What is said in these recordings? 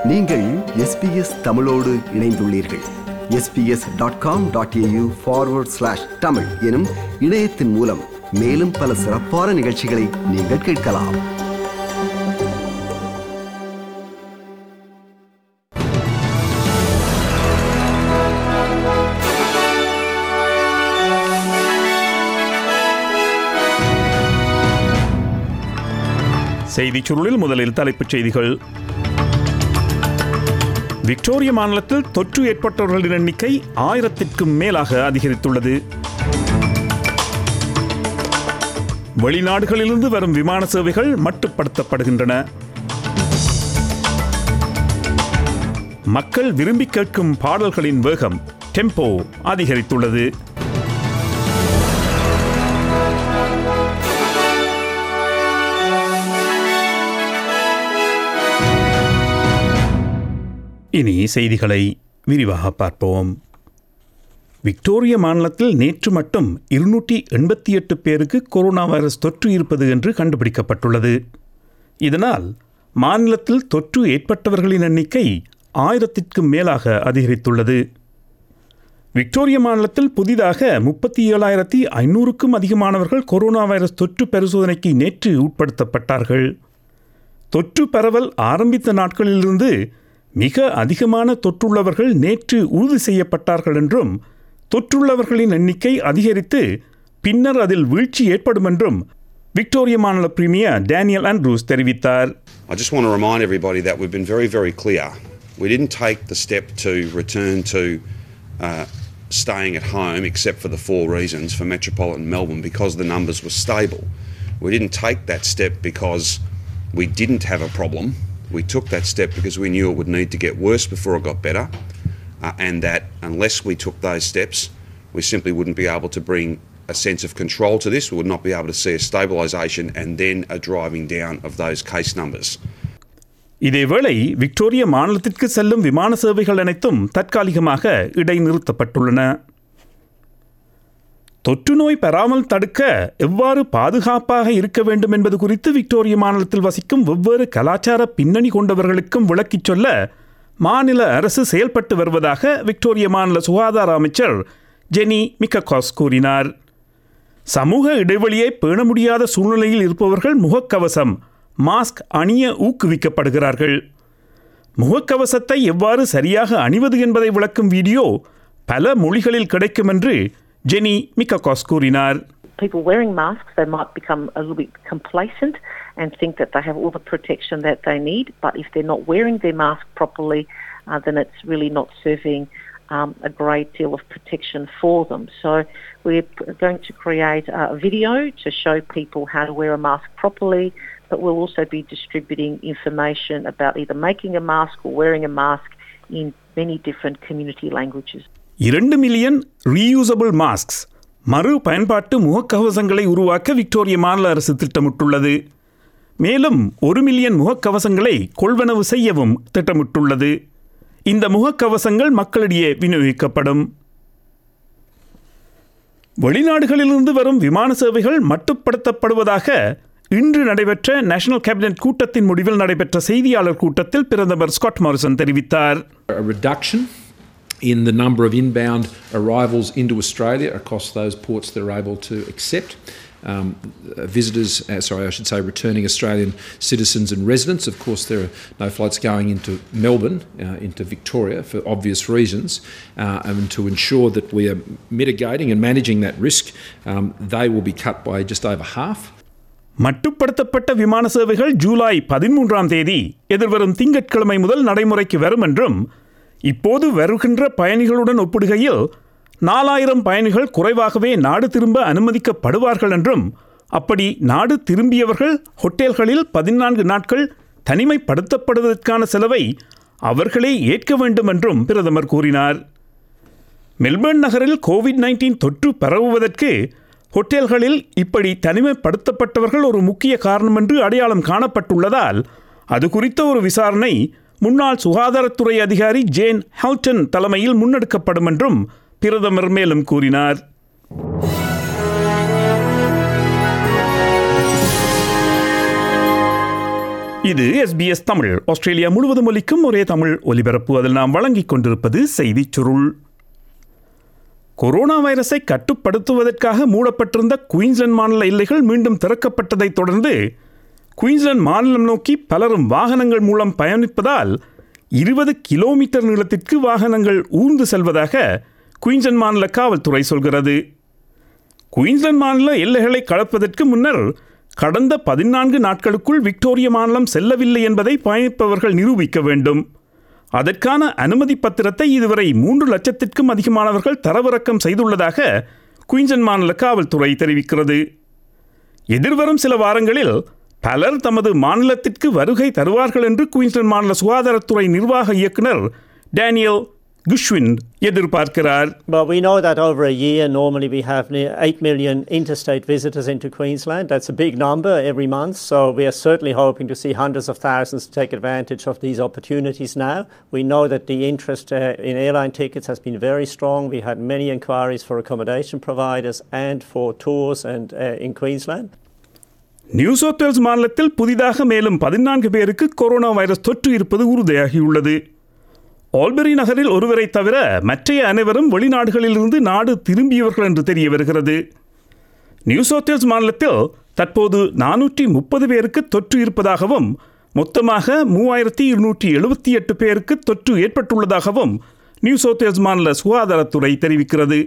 நீங்கள் எஸ்பிஎஸ் தமிழோடு இணைந்துள்ளீர்கள் SBS dot com dot AU forward slash Tamil எனும் இணையத்தின் மூலம் மேலும் பல சிறப்பான நிகழ்ச்சிகளை நீங்கள் கேட்கலாம் செய்திச் சுருளில் முதலில் தலைப்புச் செய்திகள் விக்டோரியா மாநிலத்தில் தொற்று ஏற்பட்டவர்களின் எண்ணிக்கை ஆயிரத்திற்கும் மேலாக அதிகரித்துள்ளது வெளிநாடுகளிலிருந்து வரும் விமான சேவைகள் மட்டுப்படுத்தப்படுகின்றன மக்கள் விரும்பி கேட்கும் பாடல்களின் வேகம் டெம்போ அதிகரித்துள்ளது இனி செய்திகளை விரிவாக பார்ப்போம் விக்டோரியா மாநிலத்தில் நேற்று மட்டும் இருநூற்றி எண்பத்தி எட்டு பேருக்கு கொரோனா வைரஸ் தொற்று இருப்பது என்று கண்டுபிடிக்கப்பட்டுள்ளது இதனால் மாநிலத்தில் தொற்று ஏற்பட்டவர்களின் எண்ணிக்கை ஆயிரத்திற்கும் மேலாக அதிகரித்துள்ளது விக்டோரியா மாநிலத்தில் புதிதாக முப்பத்தி ஏழாயிரத்தி ஐநூறுக்கும் அதிகமானவர்கள் கொரோனா வைரஸ் தொற்று பரிசோதனைக்கு நேற்று உட்படுத்தப்பட்டார்கள் தொற்று பரவல் ஆரம்பித்த நாட்களிலிருந்து மிக அதிகமான தொற்றுள்ளவர்கள் நேற்று உறுதி செய்யப்பட்டார்கள் என்றும் தொற்றுள்ளவர்களின் எண்ணிக்கை அதிகரித்து பின்னர் அதில் வீழ்ச்சி ஏற்படும் என்றும் விக்டோரியா மாநில பிரீமியர் டேனியல் ஆண்ட்ரூஸ் தெரிவித்தார் I just want to remind everybody that we've been very, very clear. We didn't take the step to return to uh, staying at home, except for the four reasons for metropolitan Melbourne, because the numbers were stable. We didn't take that step because we didn't have a problem. We took that step because we knew it would need to get worse before it got better, uh, and that unless we took those steps, we simply wouldn't be able to bring a sense of control to this. We would not be able to see a stabilisation and then a driving down of those case numbers. இதேவேளை Victoria மாநிலத்திற்கு செல்லும் விமான சேவைகள் அனைத்தும் தற்காலிகமாக இடைநிறுத்தப்பட்டுள்ளன தொற்று நோய் பெறாமல் தடுக்க எவ்வாறு பாதுகாப்பாக இருக்க வேண்டும் என்பது குறித்து விக்டோரியா மாநிலத்தில் வசிக்கும் வெவ்வேறு கலாச்சார பின்னணி கொண்டவர்களுக்கும் விளக்கிச் சொல்ல மாநில அரசு செயல்பட்டு வருவதாக விக்டோரியா மாநில சுகாதார அமைச்சர் ஜெனி மிக்ககாஸ் கூறினார் சமூக இடைவெளியை பேண முடியாத சூழ்நிலையில் இருப்பவர்கள் முகக்கவசம் மாஸ்க் அணிய ஊக்குவிக்கப்படுகிறார்கள் முகக்கவசத்தை எவ்வாறு சரியாக அணிவது என்பதை விளக்கும் வீடியோ பல மொழிகளில் கிடைக்கும் என்று ஜெனி மிக்ககாஸ் கூறினார் people wearing masks, they might become a little bit complacent and think that they have all the protection that they need. But if they're not wearing their mask properly, uh, then it's really not serving um, a great deal of protection for them. So we're p- going to create a video to show people how to wear a mask properly, but we'll also be distributing information about either making a mask or wearing a mask in many different community languages. இரண்டு million reusable masks மறு பயன்பாட்டு முகக்கவசங்களை உருவாக்க Victoria மாநில அரசு திட்டமிட்டுள்ளது மேலும் ஒரு million முகக்கவசங்களை கொள்வனவு செய்யவும் திட்டமிட்டுள்ளது இந்த முகக்கவசங்கள் மக்களிடையே விநியோகிக்கப்படும் வெளிநாடுகளிலிருந்து வரும் விமான சேவைகள் மட்டுப்படுத்தப்படுவதாக இன்று நடைபெற்ற நேஷனல் கேபினட் கூட்டத்தின் முடிவில் நடைபெற்ற செய்தியாளர் கூட்டத்தில் பிரதமர் ஸ்காட் மாரிசன் தெரிவித்தார் a reduction in the number of inbound arrivals into Australia across those ports that are able to accept um, visitors, uh, sorry, I should say returning Australian citizens and residents. Of course, there are no flights going into Melbourne, uh, into Victoria for obvious reasons. Uh, and to ensure that we are mitigating and managing that risk, um, they will be cut by just over half. மட்டுப்படுத்தப்பட்ட விமான சேவைகள் ஜூலை பதிமூன்றாம் தேதி எதிர்வரும் திங்கட்கிழமை முதல் நடைமுறைக்கு வரும் என்றும் இப்போது வருகின்ற பயணிகளுடன் ஒப்பிடுகையில் நாலாயிரம் பயணிகள் குறைவாகவே நாடு திரும்ப அனுமதிக்கப்படுவார்கள் என்றும் அப்படி நாடு திரும்பியவர்கள் ஹோட்டல்களில் பதினான்கு நாட்கள் தனிமைப்படுத்தப்படுவதற்கான செலவை அவர்களே ஏற்க வேண்டும் என்றும் பிரதமர் கூறினார் மெல்பர்ன் நகரில் கோவிட் நைன்டீன் தொற்று பரவுவதற்கு ஹோட்டல்களில் இப்படி தனிமைப்படுத்தப்பட்டவர்கள் ஒரு முக்கிய காரணம் என்று அடையாளம் காணப்பட்டுள்ளதால் அது குறித்த ஒரு விசாரணை முன்னாள் சுகாதாரத்துறை அதிகாரி ஜேன் ஹெல்டன் தலைமையில் முன்னெடுக்கப்படும் என்றும் பிரதமர் மேலும் கூறினார் இது எஸ்பிஎஸ் தமிழ் ஆஸ்திரேலியா முழுவதும் ஒலிக்கும் ஒரே தமிழ் ஒலிபரப்பு அதில் நாம் வழங்கிக் கொண்டிருப்பது செய்திச் சுருள் கொரோனா வைரஸை கட்டுப்படுத்துவதற்காக மூடப்பட்டிருந்த குயின்ஸ்லாந்து மாநில எல்லைகள் மீண்டும் திறக்கப்பட்டதைத் தொடர்ந்து குயின்ஸ்லாந்து மாநிலம் நோக்கி பலரும் வாகனங்கள் மூலம் பயணிப்பதால் இருபது கிலோமீட்டர் நீளத்திற்கு வாகனங்கள் ஊர்ந்து செல்வதாக குயின்ஸ்லாந்து மாநில காவல்துறை சொல்கிறது குயின்ஸ்லாந்து மாநில எல்லைகளை கடப்பதற்கு முன்னர் கடந்த பதினான்கு நாட்களுக்குள் விக்டோரிய மாநிலம் செல்லவில்லை என்பதை பயணிப்பவர்கள் நிரூபிக்க வேண்டும் அதற்கான அனுமதி பத்திரத்தை இதுவரை மூன்று லட்சத்திற்கும் அதிகமானவர்கள் தரவிறக்கம் செய்துள்ளதாக குயின்ஸ்லாந்து மாநில காவல்துறை தெரிவிக்கிறது எதிர்வரும் சில வாரங்களில் பலர் தமது மாநிலத்திற்கு வருகை தருவார்கள் என்று குயின்ஸ்லாந்து மாநில சுகாதாரத்துறை நிர்வாக இயக்குனர் டேனியல் குஷ்வின் எதிர்பார்க்கிறார் Well, we know that over a year, normally we have near 8 million interstate visitors into Queensland. That's a big number every month, so we are certainly hoping to see hundreds of thousands take advantage of these opportunities now. We know that the interest uh, in airline tickets has been very strong. We had many inquiries for accommodation providers and for tours and uh, in Queensland. New South Wales மாநிலத்தில் புதிதாக மேலும் பதினான்கு பேருக்கு corona virus தொற்று இருப்பது உறுதியாகியுள்ளது ஆல்பெரி நகரில் ஒருவரை தவிர மற்றைய அனைவரும் வெளிநாடுகளிலிருந்து நாடு திரும்பியவர்கள் என்று தெரிய வருகிறது நியூ சவுத் வேல்ஸ் மாநிலத்தில் தற்போது நானூற்றி முப்பது பேருக்கு தொற்று இருப்பதாகவும் மொத்தமாக மூவாயிரத்தி இருநூற்றி எழுபத்தி எட்டு பேருக்கு தொற்று ஏற்பட்டுள்ளதாகவும் நியூ சவுத் வேல்ஸ் மாநில சுகாதாரத்துறை தெரிவிக்கிறது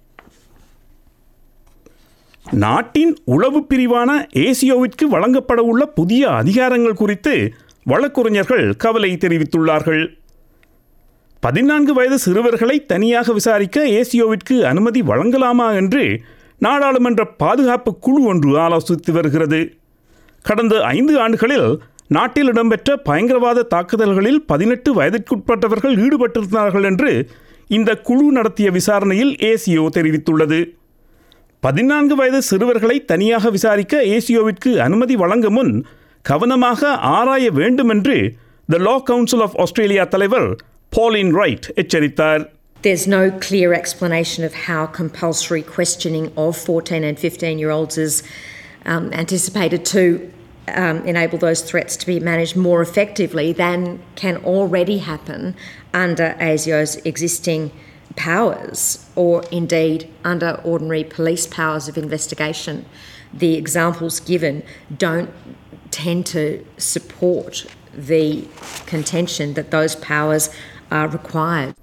நாட்டின் உளவு பிரிவான ஏசியோவிற்கு வழங்கப்பட உள்ள புதிய அதிகாரங்கள் குறித்து வழக்குரைஞர்கள் கவலை தெரிவித்துள்ளார்கள் பதினான்கு வயது சிறுவர்களை தனியாக விசாரிக்க ஏசியோவிற்கு அனுமதி வழங்கலாமா என்று நாடாளுமன்ற பாதுகாப்பு குழு ஒன்று ஆலோசித்து வருகிறது கடந்த ஐந்து ஆண்டுகளில் நாட்டில் இடம்பெற்ற பயங்கரவாத தாக்குதல்களில் பதினெட்டு வயதிற்குட்பட்டவர்கள் ஈடுபட்டிருந்தார்கள் என்று இந்த குழு நடத்திய விசாரணையில் ஏசியோ தெரிவித்துள்ளது பதினான்கு வயது சிறுவர்களை தனியாக விசாரிக்க ஏசியோவிற்கு அனுமதி வழங்க முன் கவனமாக ஆராய வேண்டும் என்று the Law Council of Australia தலைவர் பாலின் ரைட் எச்சரித்தார் There's no clear explanation of how compulsory questioning of 14 and 15 year olds is um, anticipated to um, enable those threats to be managed more effectively than can already happen under ASIO's existing powers or indeed under ordinary police powers of investigation. The examples given don't tend to support the contention that those powers are required.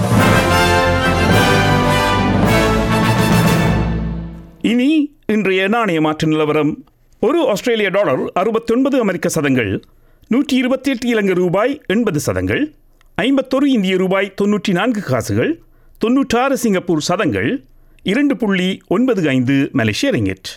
இனி இன்றைய நாணய மாற்று நிலவரம் ஒரு ஆஸ்திரேலிய dollar அறுபத்தொன்பது அமெரிக்க சதங்கள் நூற்றி இருபத்தி எட்டு இலங்கை ரூபாய் எண்பது சதங்கள் ஐம்பத்தொரு இந்திய ரூபாய் தொன்னூற்றி நான்கு காசுகள் தொன்னூற்றாறு சிங்கப்பூர் சதங்கள் இரண்டு புள்ளி ஒன்பது ஐந்து மலேசிய ரிங்கிட்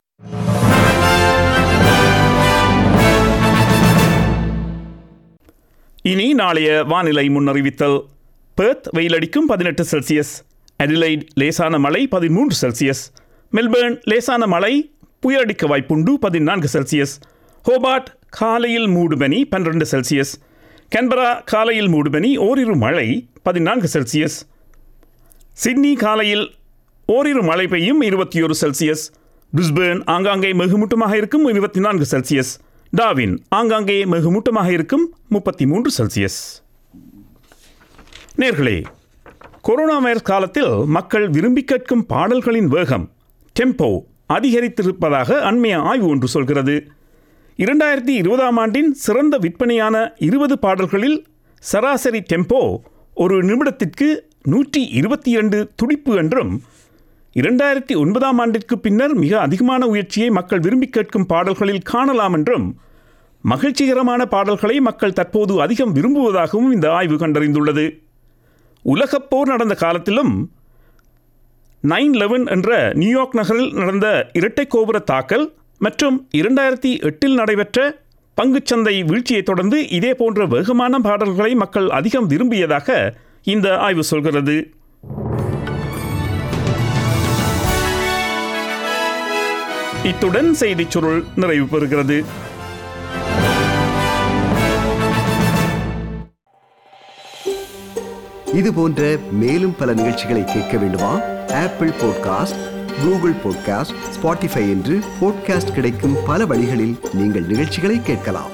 இனி நாளைய வானிலை முன்னறிவித்தல் பெர்த் வெயிலடிக்கும் பதினெட்டு செல்சியஸ் அடிலைட் லேசான மழை பதிமூன்று செல்சியஸ் மெல்பேர்ன் லேசான மழை புயலடிக்க வாய்ப்புண்டு பதினான்கு செல்சியஸ் ஹோபார்ட் காலையில் மூடுபனி பன்னிரண்டு செல்சியஸ் கன்பரா காலையில் மூடுபனி ஓரிரு மழை பதினான்கு செல்சியஸ் சிட்னி காலையில் ஓரிரு மழை பெய்யும் இருபத்தி ஒரு செல்சியஸ் பிரிஸ்பேர்ன் ஆங்காங்கே மிகுமூட்டமாக இருக்கும் இருபத்தி நான்கு செல்சியஸ் டாவின் ஆங்காங்கே மிகுமூட்டமாக இருக்கும் முப்பத்தி மூன்று செல்சியஸ் நேர்களே கொரோனா வைரஸ் காலத்தில் மக்கள் விரும்பி கேட்கும் பாடல்களின் வேகம் டெம்போ அதிகரித்திருப்பதாக அண்மைய ஆய்வு ஒன்று சொல்கிறது இரண்டாயிரத்தி இருபதாம் ஆண்டின் சிறந்த விற்பனையான இருபது பாடல்களில் சராசரி டெம்போ ஒரு நிமிடத்திற்கு நூற்றி இருபத்தி இரண்டு துடிப்பு என்றும் இரண்டாயிரத்தி ஒன்பதாம் ஆண்டிற்கு பின்னர் மிக அதிகமான உயர்ச்சியை மக்கள் விரும்பி கேட்கும் பாடல்களில் காணலாம் என்றும் மகிழ்ச்சிகரமான பாடல்களை மக்கள் தற்போது அதிகம் விரும்புவதாகவும் இந்த ஆய்வு கண்டறிந்துள்ளது உலகப் போர் நடந்த காலத்திலும் நைன் லெவன் என்ற நியூயார்க் நகரில் நடந்த இரட்டை கோபுர தாக்கல் மற்றும் இரண்டாயிரத்தி எட்டில் நடைபெற்ற பங்குச்சந்தை வீழ்ச்சியைத் தொடர்ந்து இதே போன்ற வேகமான பாடல்களை மக்கள் அதிகம் விரும்பியதாக இந்த ஆய்வு சொல்கிறது இத்துடன் செய்திச் சுருள் நிறைவு பெறுகிறது இது போன்ற மேலும் பல நிகழ்ச்சிகளை கேட்க வேண்டுமா Apple podcast Google podcast Spotify என்று பாட்காஸ்ட் கிடைக்கும் பல வழிகளில் நீங்கள் நிகழ்ச்சிகளை கேட்கலாம்